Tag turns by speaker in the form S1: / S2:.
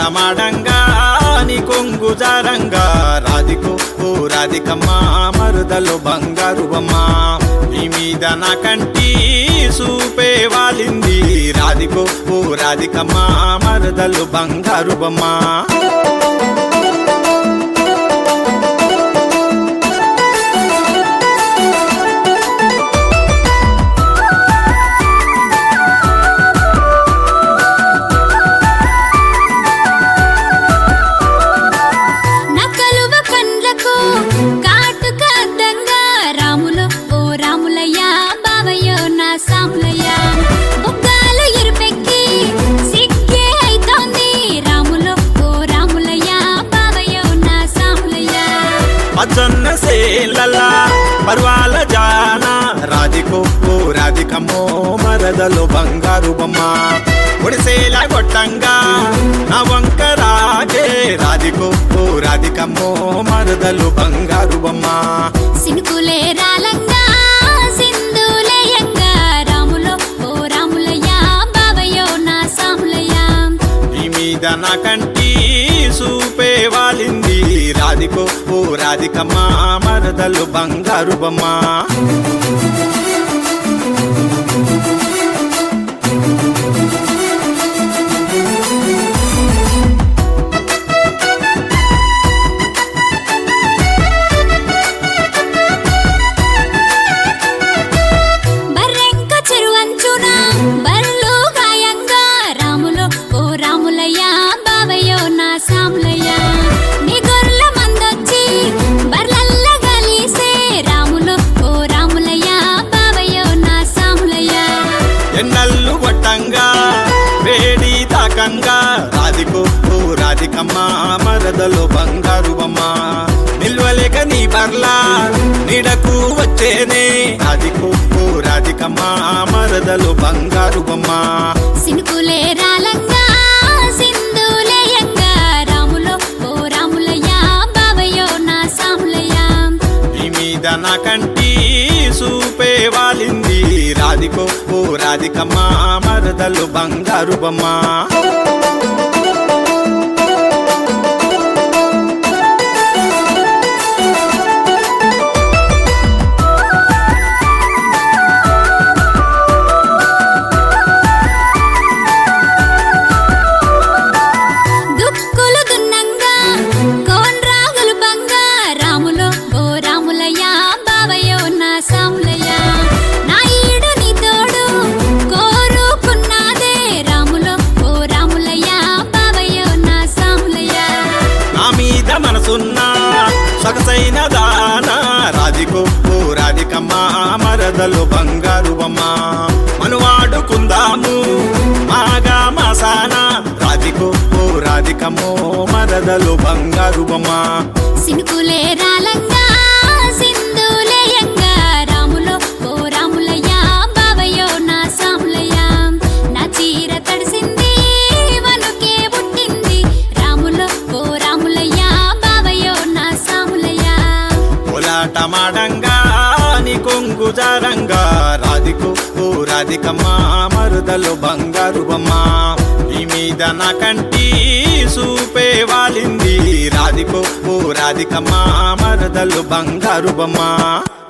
S1: కోలాటమాడంగా నీ కొంగు జారంగా రాధికో ఓ రాధికమ్మ మరుదలు బంగారు బొమ్మ నీ మీద నా కంటి సూపే వాలింది రాధికో ఓ రాధికమ్మ మరుదలు బంగారు బొమ్మ
S2: నకలువ కండ్లకు కాటుక అద్దంగా రాములు ఓ రాములయ్య బావయ్యో నా సాములయ్య బుగ్గాలు ఇరుపెక్కి సిగ్గే అయితోంది రాములు ఓ రాములయ్య బావయ్యో నా సాములయ్య
S1: మజన్న సేలలా పర్వాల జాన రాధికో ఓ రాధికమ్మో మరదలు బంగారు బొమ్మ ఒడిసేల గొట్టంగా నా వంక రాగే రాధికో ఓ రాధికమ్మో మరదలు బంగారు బొమ్మ
S2: సినుకులే రాలంగా సింధులేయంగా రాములు ఓ రాములయ్య బావయ్యో నా సాములయ్య
S1: నీ మీద నా కంటి సూపే వాలింది రాధికో ఓ రాధికమ్మ మరదలు బంగారు బొమ్మ
S2: బర్రెంక చెరువంచున బర్లు గాయంగా రాములు ఓ రాములయ్య బావయ్యో నా సాములయ్య నీ గొర్రెల మందొచ్చి బర్లల్ల గలీసే రాములు ఓ రాములయ్య బావయ్యో నా సాములయ్య
S1: ఎన్నల్లు కొట్టంగా వేడి తాకంగా రాధికో ఓ రాధికమ్మ మరదలు బంగారు బొమ్మ నిల్వలేక నీ బర్లా నిడకు వచ్చేనే రాధికో ఓ రాధికమ్మ మరదలు బంగారు బొమ్మ
S2: సినుకులే రాలంగా సింధులేయంగా రాములు ఓ రాములయ్య బావయ్యో నా సాములయ్య
S1: నీ మీద నా కంటి సూపే వాలింది రాధికో ఓ రాధికమ్మ మరదలు బంగారు బొమ్మ
S2: దుక్కులు దున్నంగా కోన్రాగులు బంగా రాములు ఓ రాములయ్య బావయ్యో నా సాములయ్య నా ఈడు నీ తోడు కోరుకున్నాదే రాములు ఓ రాములయ్య బావయ్యో నా సాములయ్య
S1: నా మీద మనసున్నా సొగసైన దానా రాధికో ఓ రాధికమ్మ మరదలు బంగారు బొమ్మ మనువాడుకుందాము మాగా మసాన రాధికో ఓ రాధికమ్మో మరదలు బంగారు బొమ్మ
S2: సినుకులే రాలంగా సింధులేయంగా రాములు ఓ రాములయ్య బావయ్యో నా సాములయ్య నా చీర తడిసింది వనుకే పుట్టింది రాములు ఓ రాములయ్య బావయ్యో నా సాములయ్య
S1: కోలాటమాడంగా నీ కొంగు జారంగా రాధికో ఓ రాధికమ్మ మరుదలు బంగారు బొమ్మ నీ మీద నా కంటి సూపే వాలింది రాధికో ఓ రాధికమ్మ మరుదలు బంగారు బొమ్మ